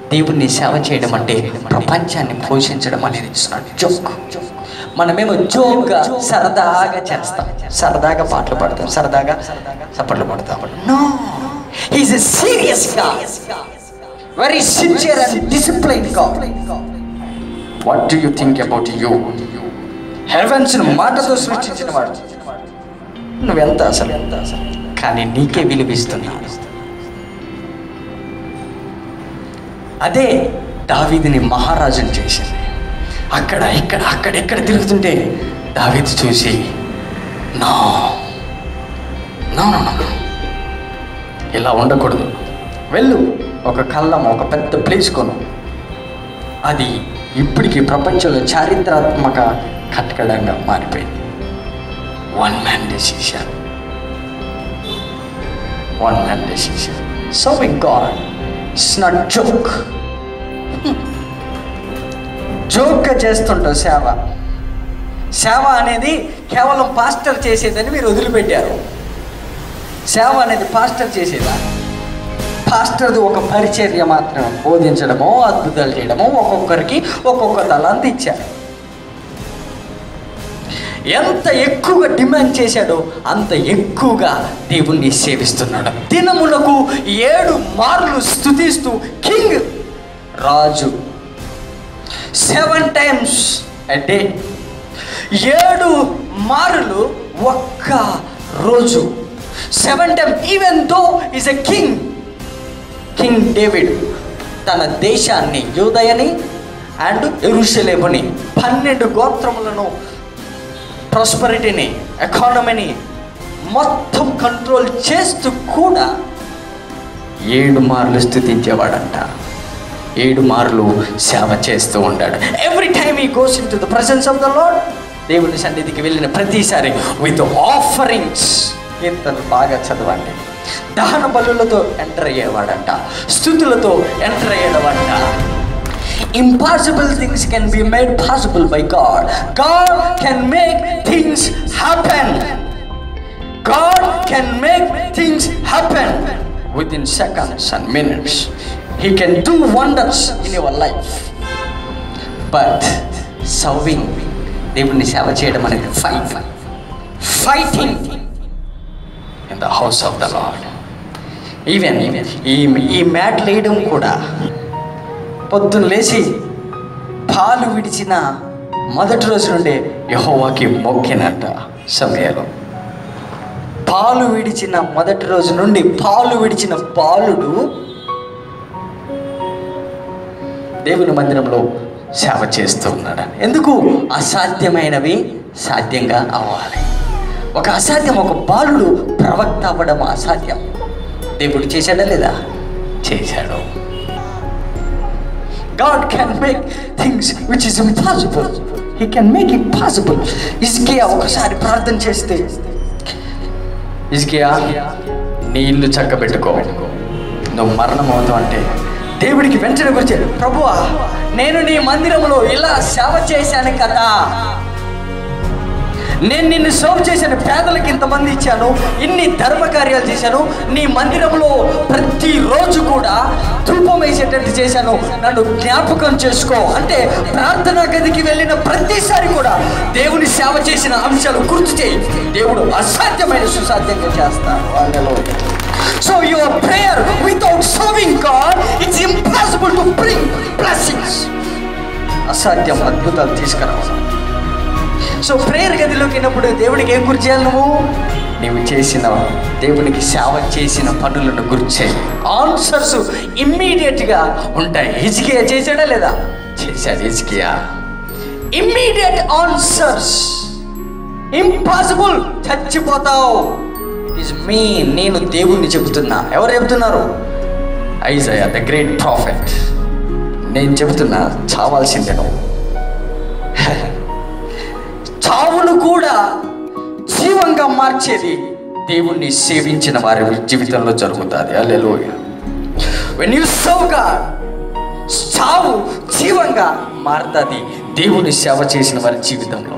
దేవుణ్ణి సేవ చేయడం అంటే ప్రపంచాన్ని పోషించడం అనేది జోక్ మనమేమో జోక్గా సరదాగా చేస్తాం సరదాగా పాటలు పాడతాం సరదాగా చప్పట్లు పడతాం నో ఈజ్ సీరియస్ గా వెరీ సిన్సియర్ అండ్ డిసిప్లైన్ గా what do you think about you heavens మాటతో సృష్టించిన వాడు నువ్వెంత అసలు ఎంత అసలు కానీ నీకే విలువిస్తున్నాడు అదే దావీదిని మహారాజుని చేసింది అక్కడ ఇక్కడ అక్కడ ఎక్కడ తిరుగుతుంటే దావీదు చూసి నా నా నా, నా, నా. ఇలా ఉండకూడదు వెళ్ళు ఒక కళ్ళం ఒక పెద్ద ప్లేస్ కొను అది ఇప్పటికీ ప్రపంచంలో చారిత్రాత్మక కట్టడంగా మారిపోయింది one man decision one man decision serving God it's not joke జోక్గా చేస్తుంటాం సేవ సేవ అనేది కేవలం పాస్టర్ చేసేదని మీరు వదిలిపెట్టారు సేవ అనేది పాస్టర్ చేసేదా పాస్టర్ది ఒక పరిచర్య మాత్రమే బోధించడమో అద్భుతాలు చేయడమో ఒక్కొక్కరికి ఒక్కొక్క తలాంత ఇచ్చారు ఎంత ఎక్కువగా డిమాండ్ చేశాడో అంత ఎక్కువగా దేవుణ్ణి సేవిస్తున్నాడు దినములకు ఏడు మార్లు స్థుతిస్తూ కింగ్ రాజు సెవెన్ టైమ్స్ a డే ఏడు మారులు ఒక్క రోజు seven time even though is a king king David తన దేశాన్ని యూదయని అండ్ ఎరుషలేముని పన్నెండు గోత్రములను ప్రాస్పరిటీని ఎకానమీని మొత్తం కంట్రోల్ చేస్తూ కూడా ఏడు మార్లు స్థుతించేవాడంట ఏడు మార్లు సేవ చేస్తూ ఉంటాడు every time he goes into the presence of the lord దేవుని సన్నిధికి వెళ్ళిన ప్రతిసారి విత్ ఆఫరింగ్స్ కీర్తనలు బాగా చదవండి దహన బలులతో ఎంటర్ అయ్యేవాడంట స్థుతులతో ఎంటర్ అయ్యేవాడంట impossible things can be made possible by God God can make things happen God can make things happen within seconds and minutes. He can do wonders in your life. But serving, దేవుని సేవ చేయడం అనేది fight fighting in the house of the lord even he he mat వేయడం కూడా పొద్దున్న లేచి పాలు విడిచిన మొదటి రోజు నుండే యహోవాకి మొక్కినట్ట సమయంలో పాలు విడిచిన మొదటి రోజు నుండి పాలు విడిచిన బాలుడు దేవుని మందిరంలో సేవ చేస్తూ ఉన్నాడు ఎందుకు అసాధ్యమైనవి సాధ్యంగా అవ్వాలి ఒక అసాధ్యం ఒక బాలుడు ప్రవక్త అవ్వడం అసాధ్యం దేవుడు చేశాడా లేదా చేశాడు God can make things which is impossible he can make it possible Hezekiah ఒకసారి ప్రార్థన చేస్తే ఇస్కియా నీ ఇల్లు చక్కబెట్టుకో నువ్వు మరణం అవుతావు అంటే దేవుడికి వెంటనే గురించి ప్రభువా నేను నీ మందిరంలో ఇలా సేవ చేశాను కదా నేను నిన్ను సర్వ్ చేశాను పేదలకు ఇంతమంది ఇచ్చాను ఇన్ని ధర్మ కార్యాలు చేశాను నీ మందిరంలో ప్రతిరోజు కూడా ధూపం వేసేటట్టు చేశాను నన్ను జ్ఞాపకం చేసుకో అంటే ప్రార్థనా గదికి వెళ్ళిన ప్రతిసారి కూడా దేవుని సేవ చేసిన అంశాలు గుర్తు చేయి దేవుడు అసాధ్యమైన సుసాధ్యంగా చేస్తాడు వాళ్ళలో so your prayer without serving God it's impossible to bring blessings అసాధ్యం అద్భుతాలు తీసుకురావాలి సో ప్రేయర్ గదిలోకి వెళ్ళినప్పుడు దేవుడికి ఏం గుర్తు చేయాలి నువ్వు నీవు చేసిన దేవునికి సేవ చేసిన పనులను గుర్తు చేయి ఆన్సర్స్ ఇమ్మీడియట్గా ఉంటాయి హిజ్కియా చేశాడా లేదా చేశాడు హిజ్కియా ఇమ్మీడియట్ ఆన్సర్స్ ఇంపాసిబుల్ చచ్చిపోతావు ఇట్ ఈస్ మీ నేను దేవుణ్ణి చెబుతున్నా ఎవరు చెబుతున్నారు ఐజయా ద గ్రేట్ ప్రాఫిట్ నేను చెబుతున్నా చావాల్సిందే నువ్వు చావును కూడా జీవంగా మార్చేది దేవుణ్ణి సేవించిన వారి జీవితంలో జరుగుతుంది hallelujah when you serve God చావు జీవంగా మారుతుంది దేవుని సేవ చేసిన వారి జీవితంలో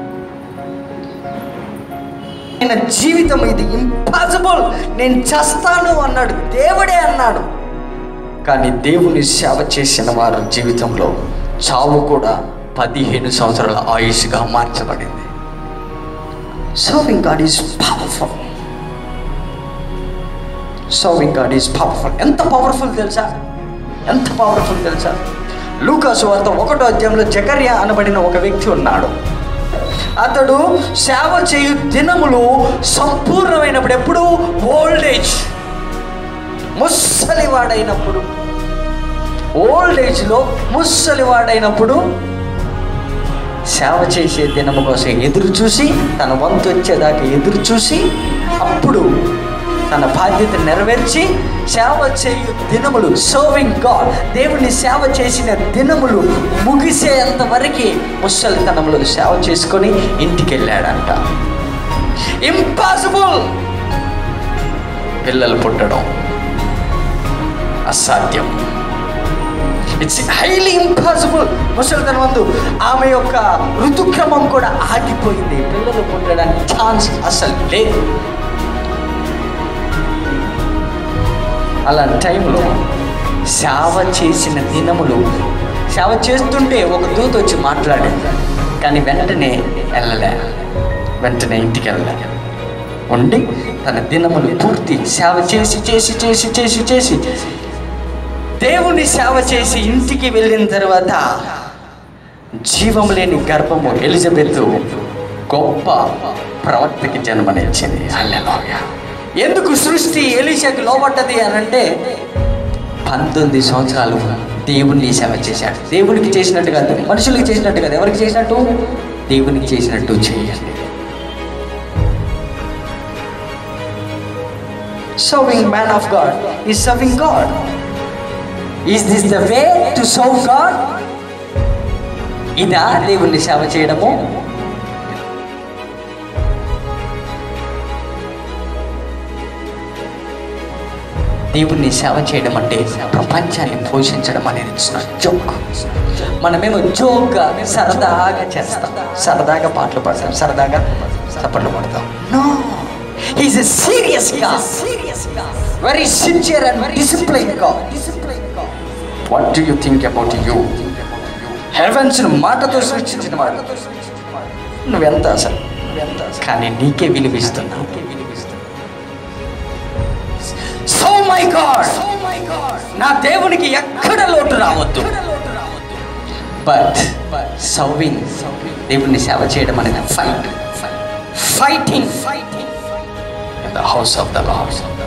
ఆయన జీవితం ఇది ఇంపాసిబుల్ నేను చస్తాను అన్నాడు దేవుడే అన్నాడు కానీ దేవుని సేవ చేసిన వారి జీవితంలో చావు కూడా పదిహేను సంవత్సరాల ఆయుష్గా మార్చబడింది serving God is powerful serving God is powerful ఎంత పవర్ఫుల్ తెలుసా ఎంత పవర్ఫుల్ తెలుసా లూకాసు వార్త ఒకటో అధ్యాయంలో జకర్య అనబడిన ఒక వ్యక్తి ఉన్నాడు అతడు సేవ చేయు దినములు సంపూర్ణమైనప్పుడు ఎప్పుడు ఓల్డ్ ఏజ్ ముసలివాడైనప్పుడు ఓల్డ్ ఏజ్లో ముసలివాడైనప్పుడు సేవ చేసే దినము కోసం ఎదురు చూసి తన వంతు వచ్చేదాకా ఎదురు చూసి అప్పుడు తన బాధ్యత నెరవేర్చి సేవ చేయు దినములు సర్వింగ్ గాడ్ దేవుని సేవ చేసిన దినములు ముగిసేంత వరకు ముసలితనములు సేవ చేసుకొని ఇంటికి వెళ్ళాడంట ఇంపాసిబుల్ పిల్లలు పుట్టడం అసాధ్యం ఇట్స్ హైలీ ఇంపాసిబుల్ ముసలితనం ముందు ఆమె యొక్క ఋతుక్రమం కూడా ఆగిపోయింది పిల్లలు పుట్టడానికి ఛాన్స్ అసలు లేదు అలాంటి టైంలో సేవ చేసిన దినములు సేవ చేస్తుంటే ఒక దూత వచ్చి మాట్లాడింది కానీ వెంటనే వెళ్ళలే వెంటనే ఇంటికి వెళ్ళలే ఉండి తన దినములు పూర్తి సేవ చేసి చేసి చేసి చేసి చేసి దేవుని సేవ చేసి ఇంటికి వెళ్ళిన తర్వాత జీవం లేని గర్భము ఎలిజబెత్ గొప్ప ప్రవక్తకి జన్మనిచ్చింది హల్లెలూయా ఎందుకు సృష్టి ఎలీషాకి లోబడ్డది అని అంటే పంతొమ్మిది సంవత్సరాలు దేవుని సేవ చేశాడు దేవునికి చేసినట్టు కాదు మనుషులకి చేసినట్టు కాదు ఎవరికి చేసినట్టు దేవునికి చేసినట్టు చేయండి serving man of God he serving God is this the way to serve God ఇదా దేవుణ్ణి సేవ చేయడము దేవుణ్ణి సేవ చేయడం అంటే ప్రపంచాన్ని పోషించడం అనేది ఇట్స్ నాట్ జోక్ మనమేమో జోక్గా సరదాగా చేస్తాం సరదాగా పాటలు పాడతాం సరదాగా చప్పట్లు పడతాం నో హీస్ సీరియస్ గా వెరీ సిన్సియర్ అండ్ డిసిప్లైన్ గా what do you think about you heavens మాటతో సృష్టించిన వాడు నువ్వెంత అసలు కానీ నీకే విలువిస్తున్నా సో మై గాడ్ నా దేవునికి ఎక్కడ లోటు రావద్దు బట్ సర్వింగ్ దేవుని సేవ చేయడం అనేది fight fighting in the house of the lord